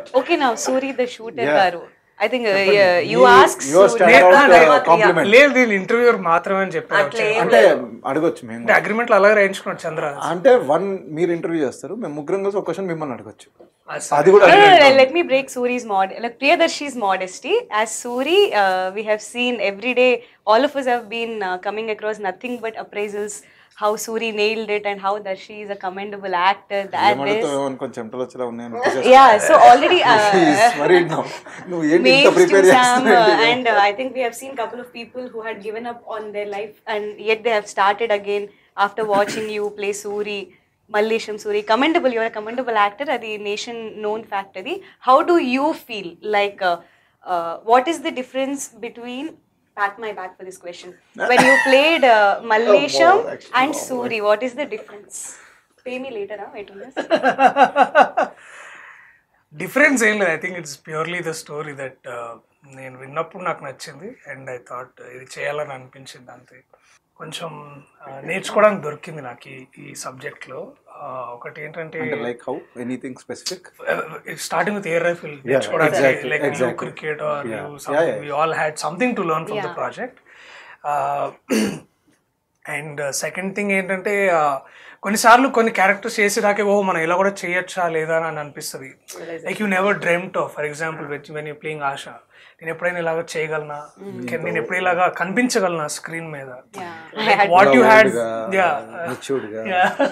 Okay, now Suri the shooter Yeah. garu. I think uh, yeah, you ask your Suri. stand లేదు, out లేదు, uh, compliment లేదు దీని interviewer మాత్రమే అని చెప్పారు అట్లా ఏం అంటే లేదు. అడగొచ్చు మేము అంటే అగ్రిమెంట్లు అలాగే రాయించుకున్నాడు చంద్ర అంటే వన్ మీరు ఇంటర్వ్యూ చేస్తారు మేము ముగ్గురం కలిసి ఒక క్వశ్చన్ మిమ్మల్ని అడగొచ్చు అది సరే. అది కూడా No, no, no, అడగలేదు. let me break Suri's mod, like Priyadarshi's modesty. As Suri, uh, we have seen every day, all of us have been uh, coming across nothing but appraisals. How Suri nailed it and how Darshi is a commendable actor. That is. ఏమడుగుతావు అనుకోని చెమటలు వచ్చేలా ఉన్నాయని Yeah, so already. He's Uh, worried now. నువ్వు ఏంటి ఇంత Mails to prepare Sam, uh, and uh, I think we have seen couple of people who had given up on their life and yet they have started again after watching you play Suri. Mallesham Suri, commendable. You're a commendable actor. The nation known fact. Adi. How do you feel? Like, uh, uh, what is the difference between? Pat my back for this question. When you played uh, Mallesham Oh, actually, and oh, Suri, what is the difference? Pay me later, huh? Wait on this. Difference ఏం లేదు I think it's purely the story that నేను విన్నప్పుడు నాకు నచ్చింది and I thought ఇది చేయాలని అనిపించింది అంతే కొంచెం uh, నేర్చుకోవడానికి దొరికింది నాకు ఈ ఈ సబ్జెక్ట్లో ఒకటి ఏంటంటే like how anything specific starting with air rifle నేర్చుకోవడానికి exactly, like new exactly. Cricket or Yeah. New Yeah, something yeah. We all had something to learn from the Yeah. Project and second thing ఏంటంటే uh, కొన్నిసార్లు కొన్ని characters చేసేదాకే ఓ మనం ఇలా కూడా చేయొచ్చా లేదా అని అనిపిస్తుంది like you never dreamt of for example when you playing ఆశ నేను ఎప్పుడైనా ఇలాగా చేయగలనా నేను ఎప్పుడు ఇలాగా కనిపించగలనా స్క్రీన్ మీద I had what you had yeah matured గా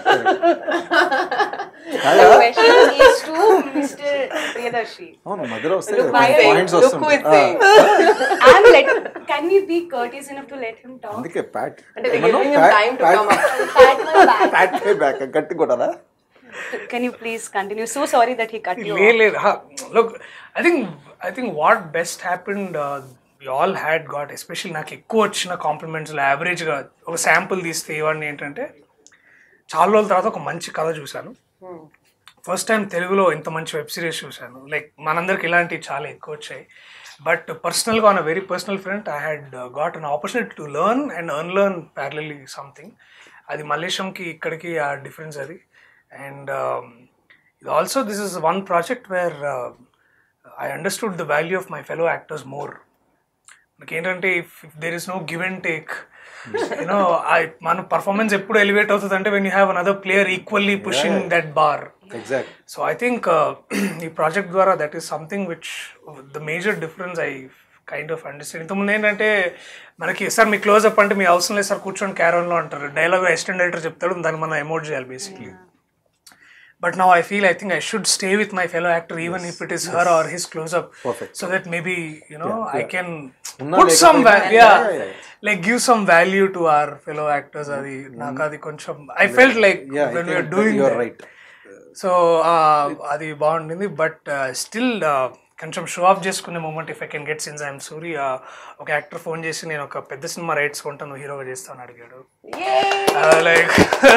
The question is to Mr. Priyadarshi. అవును మధ్యలో వస్తే Look who is saying- points look who is వస్తుంటాయి saying. I'm let. Can we be courteous enough to let him talk? అందుకే pat అంటే we're giving him time to come up. Pat my back. Pat back గట్టి కొట్టాలా Can you please continue? So sorry that he cut you లేదు off. లేదు look I think I think what best happened we all had got especially నాకు ఎక్కువ వచ్చిన కాంప్లిమెంట్స్లో యావరేజ్గా ఒక sample తీస్తే ఇవన్నీ ఏంటంటే చాలా రోజుల తర్వాత ఒక మంచి కథ చూశాను ఫస్ట్ టైం తెలుగులో ఇంత మంచి వెబ్ సిరీస్ చూశాను లైక్ మనందరికి ఇలాంటివి చాలా ఎక్కువ వచ్చాయి బట్ పర్సనల్గా on a very personal friend I had got an opportunity to learn and unlearn parallelly something అది మలేషియంకి ఇక్కడికి ఆ డిఫరెన్స్ అది అండ్ ఇది also this is one project where I understood the value of my fellow actors more మనకి ఏంటంటే if there is no give and take you know మన performance ఎప్పుడు ఎలివేట్ అవుతుంది అంటే when you have another player equally pushing that bar exact so I think ఈ project ద్వారా that is something which the major difference I kind of understand ఇంతకుముందు ఏంటంటే మనకి sir మీ close up అంటే మీ అవసరం లేదు సార్ కూర్చొని క్యారోన్లో అంటారు డైలాగ్ అసిస్టెంట్ డైరెక్టర్ చెప్తాడు దాన్ని మనం ఎమోట్ చేయాలి basically but now I feel I think I should stay with my fellow actor even if it is her or his close up Perfect. So that maybe you know I can ఉన్నా put some లేకపోయినా- yeah Yeah, yeah, yeah. Like give some value to our fellow actors అది నాకు అది కొంచెం I felt like yeah when you're doing you're right so అది బాగుండింది but still కొంచెం show off చేసుకునే moment if I can get since I'm Suri ఒక actor phone చేసి నేను ఒక పెద్ద సినిమా రైట్స్ కొంటాను హీరోగా చేస్తాను అడిగాడు like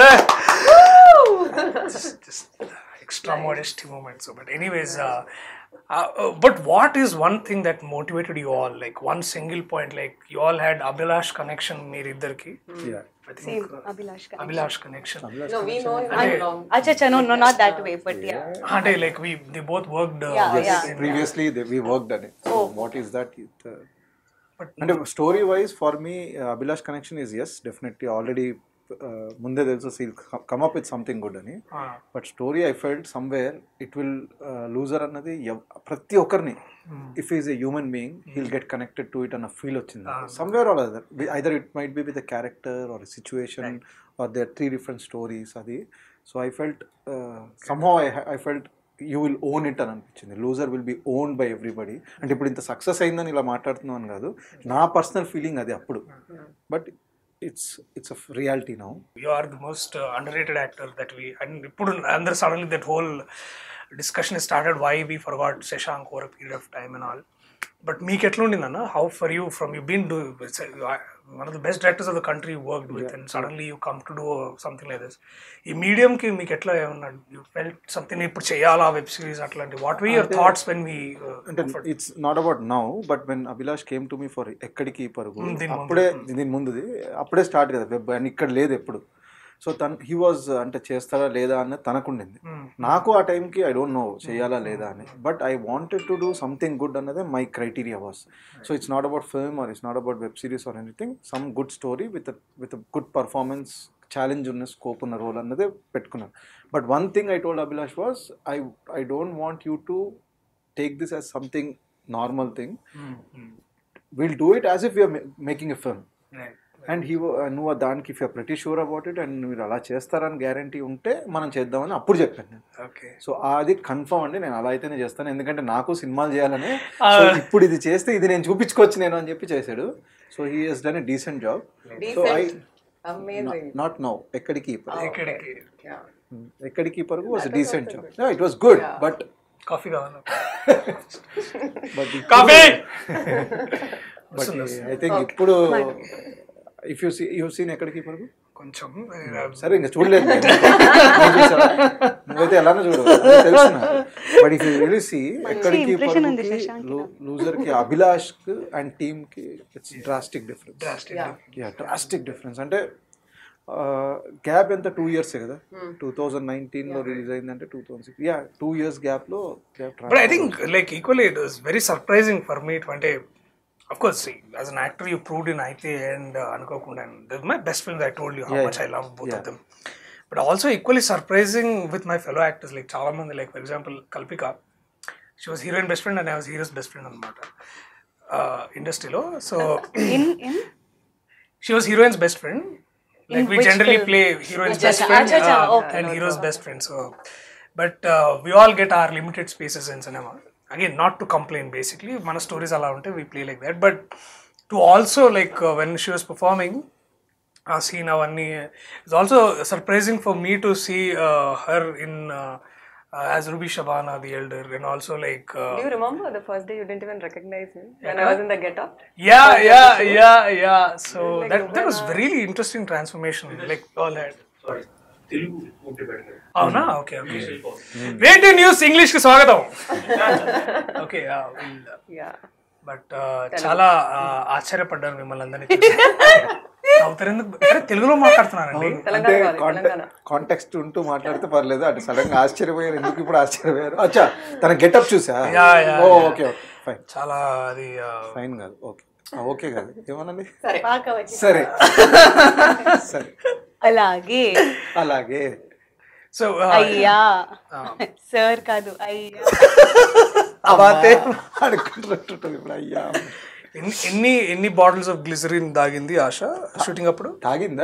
extra modesty moments but anyways but what is one thing that motivated you all like one single point like you all had Abhilash connection మీరిద్దరికి yeah I Same, think Abhilash. Kanesh. Abhilash connection No, we know him Okay. long. Acha, acha, no, no, not that way, but yeah. అంటే like we they both worked Yeah, yeah. Previously we worked అని so what is that but అంటే story wise for me Abhilash connection is as definitely already ముందే తెలుసు he'll come up with something good అని but story I felt somewhere it will Loser అన్నది ఎవ్- ప్రతి ఒక్కరిని if is a human being he'll get connected to it అన్న feel వచ్చింది somewhere or other either it might be with the character or situation or they three different stories అది so I felt somehow I I felt you will own it అని అనిపించింది Loser will be own by everybody అంటే ఇప్పుడు ఇంత success అయిందని ఇలా మాట్లాడుతున్నాను కాదు నా పర్సనల్ ఫీలింగ్ అది అప్పుడు but it's it's a reality now you are the most underrated actor that we and ఇప్పుడు అందరు suddenly that whole discussion started why we forgot Shashank over period of time and all but మీకు ఎట్లా ఉండిందన్న how for you from you been do one of the best directors of the country work with and suddenly you come to do something like this ఈ మీడియంకి మీకు ఎట్లా ఏమన్నా you felt something ఇప్పుడు చేయాలా web series అట్లాంటి what we your thoughts when we అంటే it's not about now but when Abhilash came to me for ఎక్కడికి పరుగు దీని ముందు. అప్పుడే దీని ముందుది అప్పుడే స్టార్ట్ కదా వెబ్ అని ఇక్కడ లేదు ఎప్పుడు సో తను హీ వాజ్ అంటే చేస్తాడా లేదా అన్నది తనకుండింది నాకు ఆ టైంకి ఐ డోంట్ నో చేయాలా లేదా అని but I wanted to do something good అన్నదే my criteria was so it's not about film or it's not about web series or anything some good story with with good performance challenge ఉన్న scope ఉన్న role అన్నదే పెట్టుకున్నాను but one thing I told Abhilash was I I don't want you to take this as something normal thing will do it as if you're making a film and he నువ్వు దానికి if you're pretty sure about it and మీరు అలా చేస్తారని guarantee ఉంటే మనం చేద్దామని అప్పుడు చెప్పాను నేను ఓకే సో అది కన్ఫర్మ్ అండి నేను అలా అయితేనే చేస్తాను ఎందుకంటే నాకు సినిమాలు చేయాలని సో ఇప్పుడు ఇది చేస్తే ఇది నేను చూపించుకోవచ్చు నేను అని చెప్పి చేశాడు so he he's done a decent job so I Amazing. Not no ఎక్కడికి ఇక్కడికి ఎక్కడికి పరకు was decent job it was good but coffee కావాలి but coffee but I think ఇప్పుడు if you see you seen ఎక్కడికి పరకు కొంచెం సరే ఇంకా చూడలేదు నేను. నువ్వు చూసావా? నువ్వైతే ఎలానో చూడవు తెలుసు but if you really see ఎక్కడికి impression ఉంది శశాంక్కి లూజర్ కి అభిలాష్ అండ్ టీమ్ కి it's drastic difference Yeah. Yeah drastic difference అంటే గ్యాప్ ఎంత టూ ఇయర్స్ కదా టూ థౌజండ్ నైన్టీన్ లో రిలీజ్ అయిందంటే two thousand six yeah two years gap లో gap but I think like equally it was very surprising for me అంటే of course as an actor you proved in అయితే and అనుకోకుండా my best friends I told you how Yeah, much I love both of yeah. Them but also equally surprising with my fellow actors like చాలా మంది like for example Kalpika she was heroine best friend and I was hero's best friend అనమాట ఇండస్ట్రీలో so in in she was heroine's best friend like we which generally film? Play heroines Acha, best acha, friend acha, okay, and okay, hero's okay. Best friend so but we all get our limited spaces in cinema again not to complain basically మన stories అలా ఉంటే we play like that but to also like when she was performing ఆ scene అవన్నీ it's also surprising for me to see her in as Ruby Shabana the elder and also like Do you remember the first day you didn't even recognize me when I was in the get-up? yeah yeah yeah yeah so that that was really interesting transformation like all that sorry Telugu ఉంటే better అవునా okay okay వేటి news English కి స్వాగతం okay Yeah. But చాలా uh, ఆశ్చర్యపడ్డాను మిమ్మల్ని అందరినీ చూసి అవుతారు ఎందుకు అరే, తెలుగులో మాట్లాడుతున్నారండి తెలంగాణ కాదు, తెలంగాణ. కాంటెక్స్ట్ ఉంటూ మాట్లాడితే పర్లేదు అంటే సడన్ గా ఆశ్చర్యపోయారు ఎందుకు ఇప్పుడు ఆశ్చర్యపోయారు అచ్చా తన గెటప్ చూసా Yeah, yeah, ఓ yeah. ఓకే ఓకే ఫైన్ చాలా అది uh, ఫైన్ కాదు ఓకే ఓకే కాదు ఏమనండి పాక వచ్చి సరే సరే అలాగే అలాగే సో అయ్యా సార్ కాదు అయ్యా అబాతే అనుకుంటుంటుంది ఇప్పుడు అయ్యా ఎన్ని ఎన్ని ఎన్ని బాటిల్స్ ఆఫ్ గ్లిజరిన్ దాగింది ఆశ షూటింగ్ అప్పుడు తాగిందా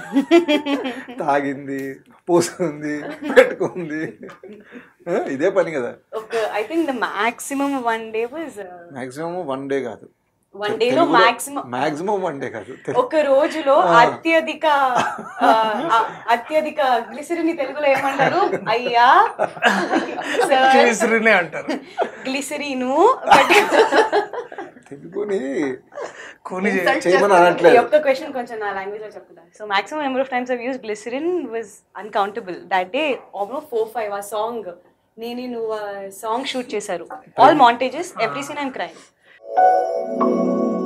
తాగింది పూసుకుంది పెట్టుకుంది ఆ, ఇదే పని కదా ఒక I think the maximum one day was maximum one day కాదు వన్ డేలో మాక్సిమం మాక్సిమం వన్ డే కాదు తెలు- ఒక రోజులో అత్యధిక ఆ, ఆ, అత్యధిక గ్లిసరిన్ తెలుగులో ఏమంటారు అయ్యా సార్ గ్లిజరినే అంటారు గ్లిసరీను తెలుగుని కూని చేయమని అనట్లేదు ఒక్క క్వశ్చన్ కొంచెం నా లాంగ్వేజ్ లో చెప్తా so maximum number of times I use glycerin was uncountable that day almost four five ఆ సాంగ్ నేను నువ్వు సాంగ్ షూట్ చేశారు all montages every scene I'm crime